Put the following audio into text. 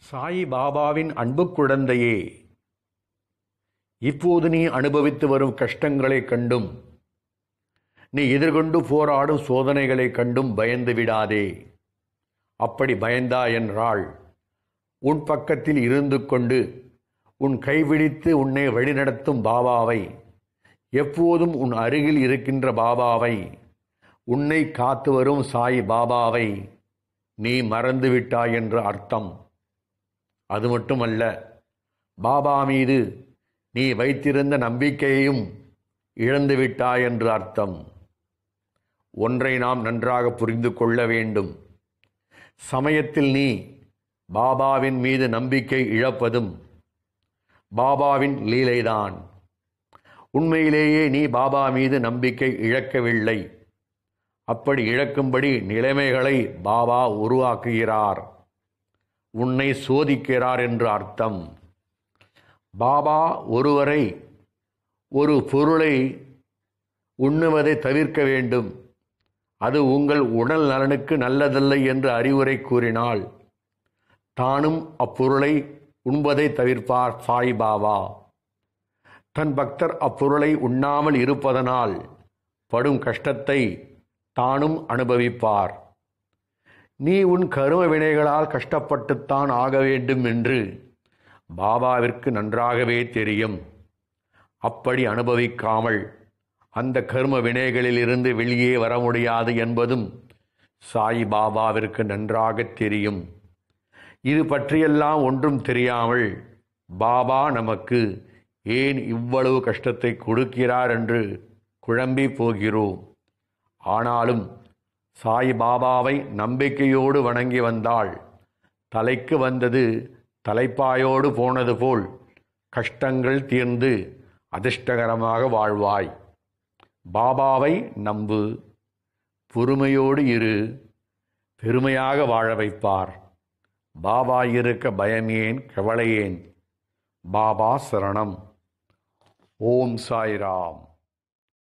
சாய் பாபாவின் அன்பு குழந்தையே இப்போது நீ அனுபவித்து வரும் கஷ்டங்களைக் கண்டும் நீ எதிர்கொண்டு போராடும் சோதனைகளைக் கண்டும் பயந்து விடாதே அப்படி பயந்தா என்றால் உன் பக்கத்தில் இருந்து கொண்டு உன் கைபிடித்து உன்னை வழிநடத்தும் பாபாவை எப்போதும் உன் அருகில் இருக்கின்ற பாபாவை உன்னை காத்து வரும் சாய் பாபாவை நீ மறந்து விட்டாய் என்று அர்த்தம் அது மட்டுமல்ல பாபா மீது நீ வைத்திருந்த நம்பிக்கையையும் இழந்து விட்டாய் என்று அர்த்தம் ஒன்றை நாம் நன்றாக புரிந்து கொள்ள வேண்டும் சமயத்தில் நீ பாபாவின் மீது நம்பிக்கை இழப்பதும் பாபாவின் லீலைதான் உண்மையிலேயே நீ பாபா மீது நம்பிக்கை இழக்கவில்லை அப்படி இழக்கும்படி நிலைமைகளை பாபா உருவாக்குகிறார் உன்னை சோதிக்கிறார் என்று அர்த்தம் பாபா ஒருவரை ஒரு பொருளை உண்ணுவதை தவிர்க்க வேண்டும் அது உங்கள் உடல் நலனுக்கு நல்லதல்ல என்று அறிவுரை கூறினால் தானும் அப்பொருளை உண்பதை தவிர்ப்பார் சாய் பாபா தன் பக்தர் அப்பொருளை உண்ணாமல் இருப்பதனால் படும் கஷ்டத்தை தானும் அனுபவிப்பார் நீ உன் கரும வினைகளால் கஷ்டப்பட்டுத்தான் ஆக வேண்டும் என்று பாபாவிற்கு நன்றாகவே தெரியும் அப்படி அனுபவிக்காமல் அந்த கர்ம வினைகளிலிருந்து வெளியே வர முடியாது என்பதும் சாய் பாபாவிற்கு நன்றாக தெரியும் இது பற்றியெல்லாம் ஒன்றும் தெரியாமல் பாபா நமக்கு ஏன் இவ்வளவு கஷ்டத்தை கொடுக்கிறார் என்று குழம்பி போகிறோம் ஆனாலும் சாய் பாபாவை நம்பிக்கையோடு வணங்கி வந்தால் தலைக்கு வந்தது தலைப்பாயோடு போனது போல் கஷ்டங்கள் தீர்ந்து அதிர்ஷ்டகரமாக வாழ்வாய் பாபாவை நம்பு பொறுமையோடு இரு பெருமையாக வாழ வைப்பார் பாபா இருக்க பயமேன் கவலையேன் பாபா சரணம் ஓம் சாய்ராம்